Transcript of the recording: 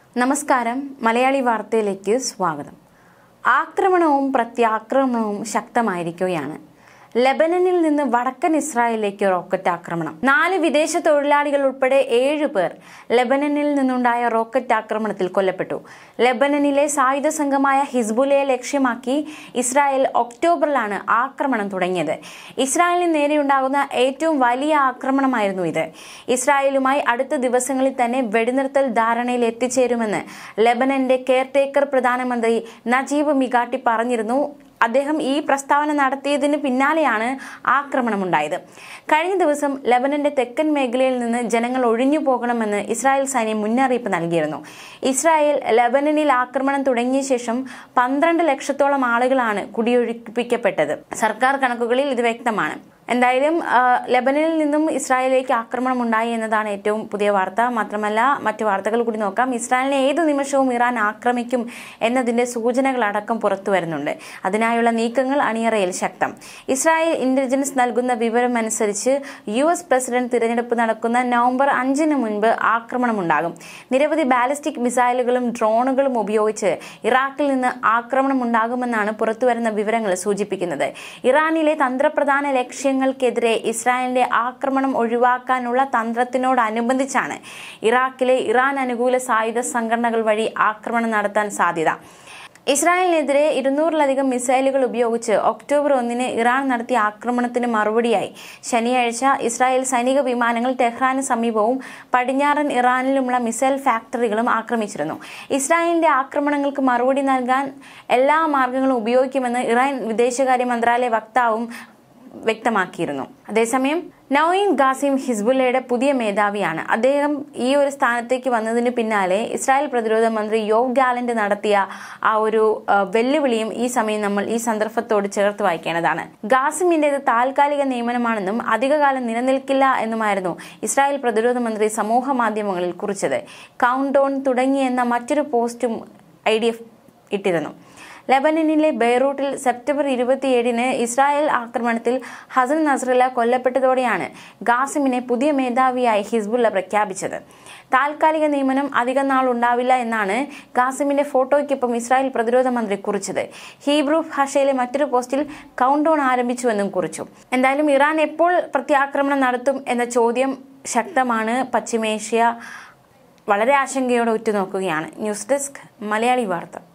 നമസ്കാരം മലയാളി വാർത്തയിലേക്ക് സ്വാഗതം ആക്രമണവും പ്രത്യാക്രമണവും ശക്തമായിരിക്കുകയാണ് ലെബനനിൽ നിന്ന് വടക്കൻ ഇസ്രായേലിലേക്ക് റോക്കറ്റ് ആക്രമണം നാല് വിദേശ തൊഴിലാളികൾ ഉൾപ്പെടെ ഏഴ് പേർ ലെബനനിൽ നിന്നുണ്ടായ റോക്കറ്റ് ആക്രമണത്തിൽ കൊല്ലപ്പെട്ടു ലെബനനിലെ സായുധ സംഘമായ ഹിസ്ബുലയെ ലക്ഷ്യമാക്കി ഇസ്രായേൽ ഒക്ടോബറിലാണ് ആക്രമണം തുടങ്ങിയത് ഇസ്രായേലിന് നേരെയുണ്ടാകുന്ന ഏറ്റവും വലിയ ആക്രമണമായിരുന്നു ഇത് ഇസ്രായേലുമായി അടുത്ത ദിവസങ്ങളിൽ തന്നെ വെടിനിർത്തൽ ധാരണയിൽ എത്തിച്ചേരുമെന്ന് ലെബനന്റെ കെയർടേക്കർ പ്രധാനമന്ത്രി നജീബ് മിഗാട്ടി പറഞ്ഞിരുന്നു അദ്ദേഹം ഈ പ്രസ്താവന നടത്തിയതിന് പിന്നാലെയാണ് ആക്രമണമുണ്ടായത് കഴിഞ്ഞ ദിവസം ലെബനന്റെ തെക്കൻ മേഖലയിൽ നിന്ന് ജനങ്ങൾ ഒഴിഞ്ഞു പോകണമെന്ന് ഇസ്രായേൽ സൈന്യം മുന്നറിയിപ്പ് നൽകിയിരുന്നു ഇസ്രായേൽ ലെബനനിൽ ആക്രമണം തുടങ്ങിയ ശേഷം പന്ത്രണ്ട് ലക്ഷത്തോളം ആളുകളാണ് കുടിയൊഴിപ്പിക്കപ്പെട്ടത് സർക്കാർ കണക്കുകളിൽ ഇത് വ്യക്തമാണ് എന്തായാലും ആ, ലെബനനിൽ നിന്നും ഇസ്രായേലിലേക്ക് ആക്രമണം ഉണ്ടായി എന്നതാണ് ഏറ്റവും പുതിയ വാർത്ത മാത്രമല്ല മറ്റു വാർത്തകൾ കൂടി നോക്കാം ഇസ്രായേലിനെ ഏതു നിമിഷവും ഇറാൻ ആക്രമിക്കും എന്നതിന്റെ സൂചനകളടക്കം പുറത്തു വരുന്നുണ്ട് അതിനായുള്ള നീക്കങ്ങൾ അണിയറയിൽ ശക്തം ഇസ്രായേൽ ഇന്റലിജൻസ് നൽകുന്ന വിവരമനുസരിച്ച് യു എസ് പ്രസിഡന്റ് തിരഞ്ഞെടുപ്പ് നടക്കുന്ന നവംബർ അഞ്ചിന് മുൻപ് ആക്രമണമുണ്ടാകും നിരവധി ബാലിസ്റ്റിക് മിസൈലുകളും ഡ്രോണുകളും ഉപയോഗിച്ച് ഇറാഖിൽ നിന്ന് ആക്രമണം ഉണ്ടാകുമെന്നാണ് പുറത്തുവരുന്ന വിവരങ്ങൾ സൂചിപ്പിക്കുന്നത് ഇറാനിലെ തന്ത്രപ്രധാന ലക്ഷ്യങ്ങൾക്കെതിരെ ഇസ്രായേലിന്റെ ആക്രമണം ഒഴിവാക്കാനുള്ള തന്ത്രത്തിനോടനുബന്ധിച്ചാണ് ഇറാഖിലെ ഇറാൻ അനുകൂല സായുധ സംഘടനകൾ വഴി ആക്രമണം നടത്താൻ സാധ്യത ഇസ്രായേലിനെതിരെ ഇരുന്നൂറിലധികം മിസൈലുകൾ ഉപയോഗിച്ച് ഒക്ടോബർ ഒന്നിന് ഇറാൻ നടത്തിയ ആക്രമണത്തിന് മറുപടിയായി ശനിയാഴ്ച ഇസ്രായേൽ സൈനിക വിമാനങ്ങൾ ടെഹ്റാന് സമീപവും പടിഞ്ഞാറൻ ഇറാനിലുമുള്ള മിസൈൽ ഫാക്ടറികളും ആക്രമിച്ചിരുന്നു ഇസ്രായേലിന്റെ ആക്രമണങ്ങൾക്ക് മറുപടി നൽകാൻ എല്ലാ മാർഗങ്ങളും ഉപയോഗിക്കുമെന്ന് ഇറാൻ വിദേശകാര്യ മന്ത്രാലയ വക്താവും വ്യക്തമാക്കിയിരുന്നു അതേസമയം നൌയിൻ ഗാസിം ഹിസ്ബുല്ലയുടെ പുതിയ മേധാവിയാണ് അദ്ദേഹം ഈ ഒരു സ്ഥാനത്തേക്ക് വന്നതിന് പിന്നാലെ ഇസ്രായേൽ പ്രതിരോധ മന്ത്രി യോവ് ഗാലന്റ് നടത്തിയ ആ ഒരു ആ, വെല്ലുവിളിയും ഈ സമയം നമ്മൾ ഈ സന്ദർഭത്തോട് ചേർത്ത് വായിക്കേണ്ടതാണ് ഗാസിമിന്റേത് താൽക്കാലിക നിയമനമാണെന്നും അധികകാലം നിലനിൽക്കില്ല എന്നുമായിരുന്നു ഇസ്രായേൽ പ്രതിരോധ മന്ത്രി സമൂഹ മാധ്യമങ്ങളിൽ കുറിച്ചത് കൗണ്ട് ഡൗൺ തുടങ്ങിയെന്ന മറ്റൊരു പോസ്റ്റും ഐ ഡി എഫ് ഇട്ടിരുന്നു ലെബനനിലെ ബെയ്റൂട്ടിൽ സെപ്റ്റംബർ ഇരുപത്തിയേഴിന് ഇസ്രായേൽ ആക്രമണത്തിൽ ഹസൻ നസ്രല്ല കൊല്ലപ്പെട്ടതോടെയാണ് ഗാസിമിനെ പുതിയ മേധാവിയായി ഹിസ്ബുള്ള പ്രഖ്യാപിച്ചത് താൽക്കാലിക നിയമനം അധിക നാൾ ഉണ്ടാവില്ല എന്നാണ് ഗാസിമിന്റെ ഫോട്ടോയ്ക്കൊപ്പം ഇസ്രായേൽ പ്രതിരോധ മന്ത്രി കുറിച്ചത് ഹീബ്രു ഭാഷയിലെ മറ്റൊരു പോസ്റ്റിൽ കൗണ്ട് ഡൗൺ ആരംഭിച്ചുവെന്നും കുറിച്ചു എന്തായാലും ഇറാൻ എപ്പോൾ പ്രത്യാക്രമണം നടത്തും എന്ന ചോദ്യം ശക്തമാണ് പശ്ചിമേഷ്യ വളരെ ആശങ്കയോടെ ഉറ്റുനോക്കുകയാണ് ന്യൂസ് ഡെസ്ക് മലയാളി വാർത്ത